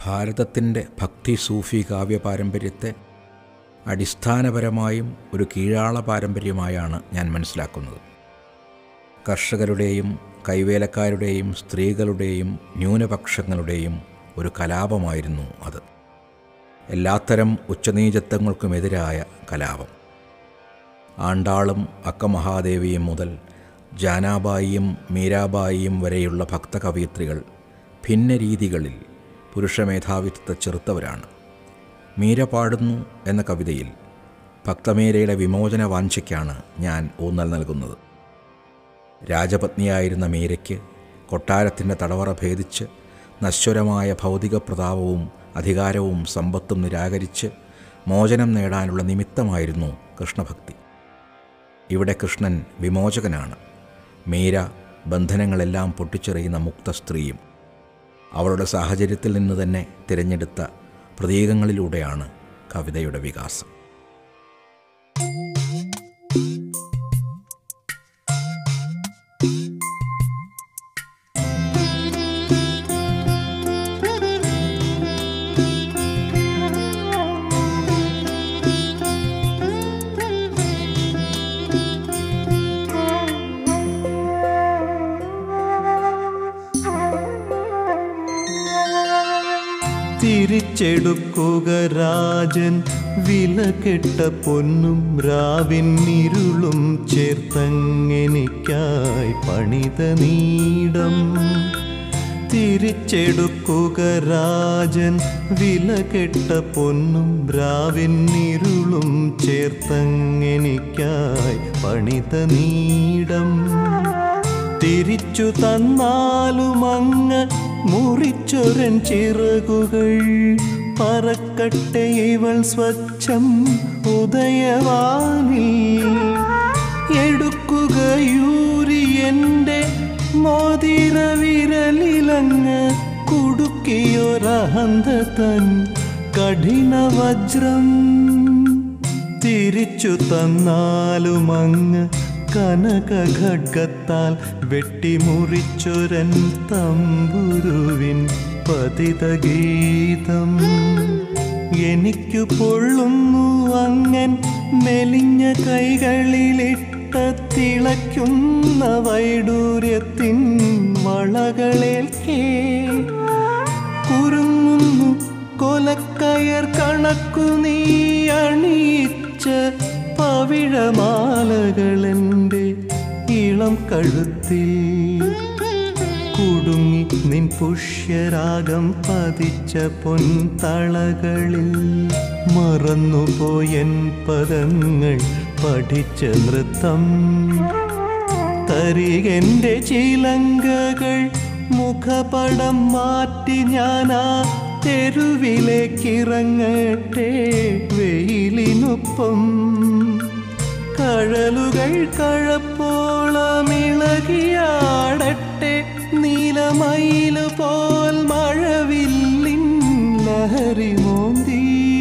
ഭാരതത്തിൻ്റെ ഭക്തി സൂഫി കാവ്യ പാരമ്പര്യത്തെ അടിസ്ഥാനപരമായും ഒരു കീഴാള പാരമ്പര്യമായാണ് ഞാൻ മനസ്സിലാക്കുന്നത് കർഷകരുടെയും കൈവേലക്കാരുടെയും സ്ത്രീകളുടെയും ന്യൂനപക്ഷങ്ങളുടെയും ഒരു കലാപമായിരുന്നു അത് എല്ലാത്തരം ഉച്ചനീചത്വങ്ങൾക്കുമെതിരായ കലാപം ആണ്ടാളും അക്കമഹാദേവിയും മുതൽ ജാനാബായിയും മീരാബായിയും വരെയുള്ള ഭക്തകവയിത്രികൾ ഭിന്ന രീതികളിൽ പുരുഷമേധാവിത്വത്തെ ചെറുത്തവരാണ് മീര പാടുന്നു എന്ന കവിതയിൽ ഭക്തമീരയുടെ വിമോചന വാഞ്ചയ്ക്കാണ് ഞാൻ ഊന്നൽ നൽകുന്നത് രാജപത്നിയായിരുന്ന മീരയ്ക്ക് കൊട്ടാരത്തിൻ്റെ തടവറ ഭേദിച്ച് നശ്വരമായ ഭൗതിക പ്രതാപവും അധികാരവും സമ്പത്തും നിരാകരിച്ച് മോചനം നേടാനുള്ള നിമിത്തമായിരുന്നു കൃഷ്ണഭക്തി ഇവിടെ കൃഷ്ണൻ വിമോചകനാണ് മീര ബന്ധനങ്ങളെല്ലാം പൊട്ടിച്ചെറിയുന്ന മുക്ത സ്ത്രീയും അവളുടെ സാഹചര്യത്തിൽ നിന്ന് തന്നെ തിരഞ്ഞെടുത്ത പ്രതീകങ്ങളിലൂടെയാണ് കവിതയുടെ വികാസം തിരിച്ചെടുക്കുക രാജൻ വിലകെട്ട പൊന്നും രാവിൻ ഇരുളും ചേർത്തങ്ങെനിക്കായി പണിത നീടം തിരിച്ചെടുക്കുക രാജൻ വിലകെട്ട പൊന്നും രാവിൻ ഇരുളും ചേർത്തങ്ങെനിക്കായി പണിത നീടം തിരിച്ചു തന്നാലും അങ്ങ് മുറിച്ചൊരൻ ചിറകുകൾ പറക്കട്ടെ ഇവൾ സ്വച്ഛം ഉദയവാനിൽ എടുക്കുകയൂരി എൻ്റെ മോതിര വിരലിലങ്ങ് കുടുക്കിയൊരഹന്ത തൻ കഠിന വജ്രം തിരിച്ചു തന്നാലും അങ്ങ് കനക ഖഡ്ഗത്താൽ വെട്ടിമുറിച്ചൊരൻ തമ്പുരുവിൻ പതിത ഗീതം എനിക്കു പൊള്ളുന്നു അങ്ങൻ മെലിഞ്ഞ കൈകളിലിട്ട തിളയ്ക്കുന്ന വൈഡൂര്യത്തിൻ വളകളേൽക്കേ കുരുങ്ങുന്നു കൊലക്കയർ കണക്കു നീ അണിയിച്ച പവിഴമാലകളെൻ്റെ ഇളം കഴുത്തിൽ കുടുങ്ങി നിൻ പുഷ്യരാഗം പതിച്ച പൊൻതളകളിൽ മറന്നുപോയൻ പദങ്ങൾ പഠിച്ച നൃത്തം തരികെന്റെ ചിലങ്കകൾ മുഖപടം മാറ്റി ഞാനാ തെരുവിലേക്കിറങ്ങട്ടെ വെയിലിനൊപ്പം കഴലുകൾ കഴപ്പോളമിളകിയാടട്ടെ നീലമയില് പോൽ മഴവില്ലിൻ ലഹരി മോന്തി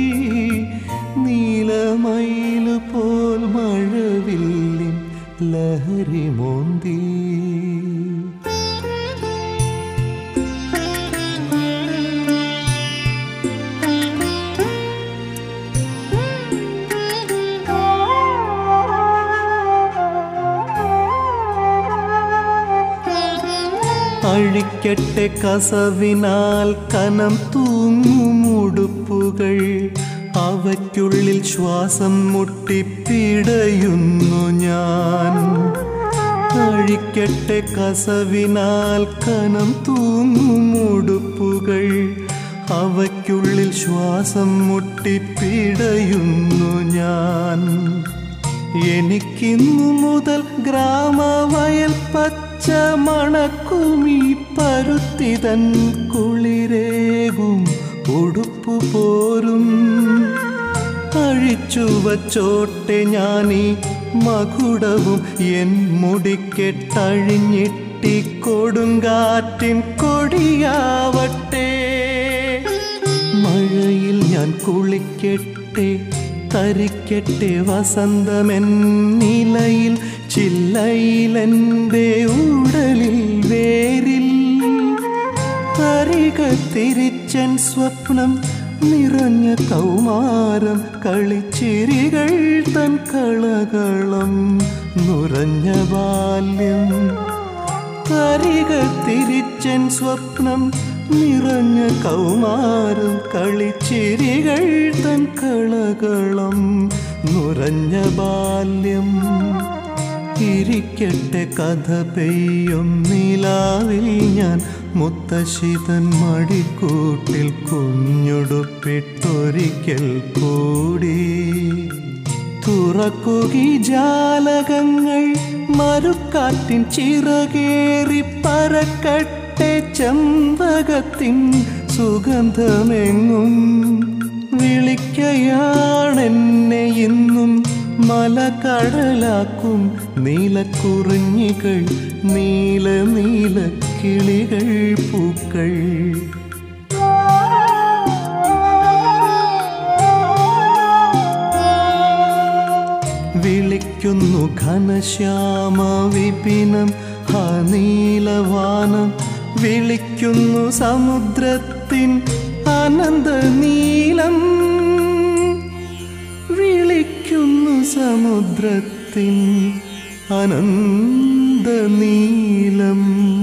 നീലമയില് പോൽ മഴവില്ലിൻ ലഹരി മോന്തി അഴിക്കട്ടെ കസവിനാൽ കനം തൂങ്ങും ഉടുപ്പുകൾ അവയ്ക്കുള്ളിൽ ശ്വാസം മുട്ടിപ്പിടയുന്നു ഞാൻ അഴിക്കട്ടെ കസവിനാൽ കനം തൂങ്ങും ഉടുപ്പുകൾ അവയ്ക്കുള്ളിൽ ശ്വാസം മുട്ടിപ്പിടയുന്നു ഞാൻ എനിക്കിന്നു മുതൽ ഗ്രാമവയൽ പച്ച മണക്കുമീ പരുത്തിതൻ കുളിരേകും ഉടുപ്പു പോരും അഴിച്ചു വച്ചോട്ടെ ഞാനീ മകുടവും എൻ മുടിക്കെട്ടഴിഞ്ഞിട്ടി കൊടുങ്കാറ്റിൻ കൊടിയാവട്ടെ മഴയിൽ ഞാൻ കുളിക്കട്ടെ തരിക്കട്ടെ വസന്തമെൻ നിലയിൽ ചില്ലയിലെൻ്റെ ഉടലിൽ വേരിൽ തരിക തിരിച്ചൻ സ്വപ്നം നിറഞ്ഞ കൗമാരം കളിച്ചിരികൾ തൻ കളകളം നുറഞ്ഞ ബാല്യം തരിക തിരിച്ചൻ സ്വപ്നം നിറഞ്ഞ കൗമാരം കളിച്ചിരികൾ തൻ കളകളം നുറഞ്ഞ ബാല്യം ഇരിക്കട്ടെ കഥ പെയ്യും നിലാവിൽ ഞാൻ മുത്തശ്ശിതൻ മടിക്കൂട്ടിൽ കുഞ്ഞുടുപ്പിട്ടൊരിക്കൽ കൂടി തുറക്കുകി ജാലകങ്ങൾ മരുക്കാറ്റിൻ ചിറകേറി പറക്കട്ടെ ചമ്പകത്തിൻ സുഗന്ധമെങ്ങും വിളിക്കയാണെന്നെ ഇന്നും മലകടലാക്കും നീലക്കുറിഞ്ഞികൾ നീല നീല കിളികൾ പൂക്കൾ വിളിക്കുന്നു ഘനശ്യാമ വിപിനം ഹാ നീലവാനം വിളിക്കുന്നു സമുദ്രത്തിൻ അനന്ത നീലം വിളിക്കുന്നു സമുദ്രത്തിൻ അനന്ത നീലം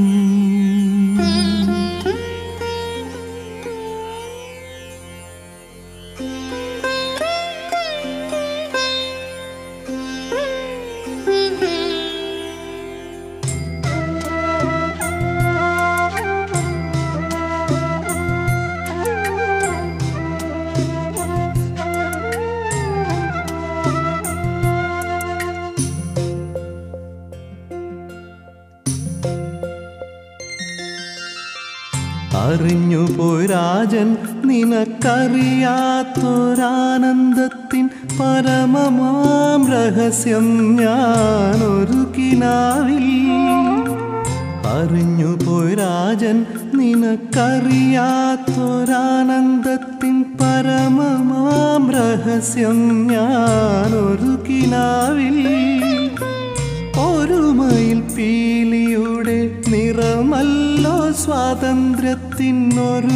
അറിഞ്ഞുപോയി രാജൻ നിനക്കറിയാത്തൊരാനന്ദത്തിൻ പരമമാം രഹസ്യം ഞാനൊരു കിനാവിൽ അറിഞ്ഞുപോയി രാജൻ നിനക്കറിയാത്തൊരാനന്ദത്തിൻ പരമമാം രഹസ്യം ഞാനൊരു കിനാവിൽ ഒരു മയിൽ പീലിയുടെ നിറമല്ലോ സ്വാതന്ത്ര്യത്തിനൊരു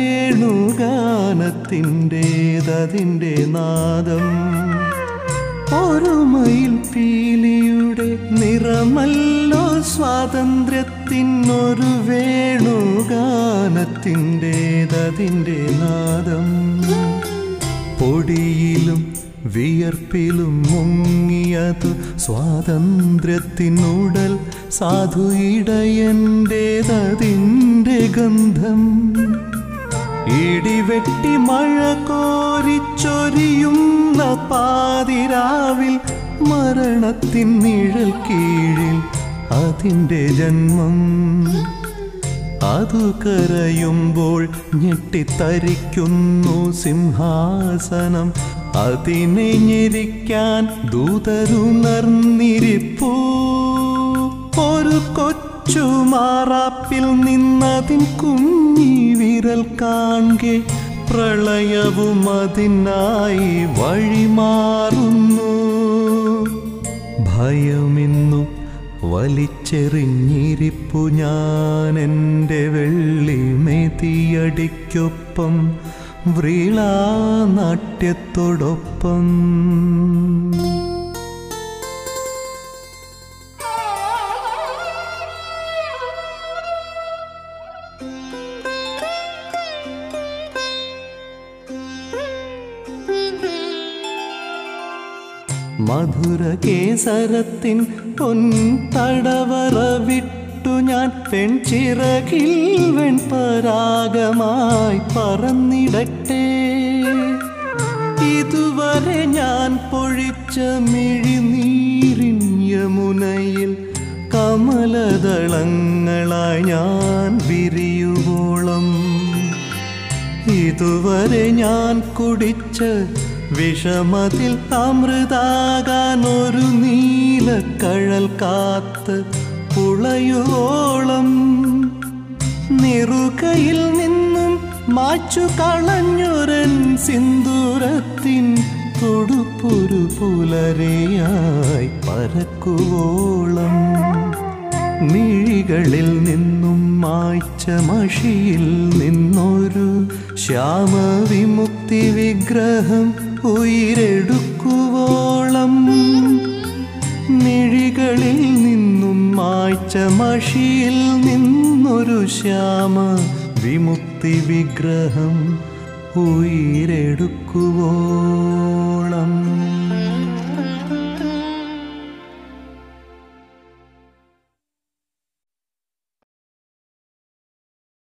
വേണുഗാനത്തിൻ്റെതതിൻ്റെ നാദം ഒരു മയിൽ പീലിയുടെ നിറമല്ലോ സ്വാതന്ത്ര്യത്തിനൊരു വേണുഗാനത്തിൻ്റെതതിൻ്റെ നാദം പൊടിയിലും വിയർപ്പിലും മുങ്ങിയതു സ്വാതന്ത്ര്യത്തിനുടൽ സാധു ഇടയൻ്റേതതിൻ്റെ ഗന്ധം ഇടിവെട്ടി മഴ കോരിച്ചൊരിയുന്ന പാതിരാവിൽ മരണത്തിൻ നിഴൽ കീഴിൽ അതിൻ്റെ ജന്മം അതു കരയുമ്പോൾ ഞെട്ടിത്തരിക്കുന്നു സിംഹാസനം അതിനെ ഞെരിക്കാൻ ദൂതരുണർന്നിരിപ്പൂ ഒരു കൊച്ചു മാറാപ്പിൽ നിന്നതിൻ കുഞ്ഞി വിരൽ കാൺകെ പ്രളയവും അതിനായി വഴിമാറുന്നു ഭയമിന്നു വലിച്ചെറിഞ്ഞിരിപ്പു ഞാൻ എൻ്റെ വെള്ളി മെതിയടിക്കൊപ്പം വ്രീളാനാട്യത്തോടൊപ്പം മധുര കേസരത്തിൻ പൊൻതടവറ വിട്ടു ഞാൻ പെൺചിറകിൽ വെൺപരാഗമായി പറന്നിടട്ടെ ഇതുവരെ ഞാൻ പൊഴിച്ച മിഴിനീരിൻ യമുനയിൽ കമലദളങ്ങളായി ഞാൻ വിരിയുവോളം ഇതുവരെ ഞാൻ കുടിച്ച വിഷമത്തിൽ അമൃതാകാൻ ഒരു നീലക്കഴൽ കാത്ത് പുളയോളം നിറുകയിൽ നിന്നും മാച്ചു കളഞ്ഞൊരൻ സിന്ദൂരത്തിൻ തൊടുപ്പൊരു പുലരെയായി പരക്കുവോളം മിഴികളിൽ നിന്നും മായ്ച്ച മഷിയിൽ നിന്നൊരു ശ്യാമവിമുക്തി വിഗ്രഹം ഉയരെടുക്കുവോളം മിഴികളിൽ നിന്നും മായ്ച്ച മഷിയിൽ നിന്നൊരു ശ്യാമ വിമുക്തി വിഗ്രഹം ഉയരെടുക്കുവോളം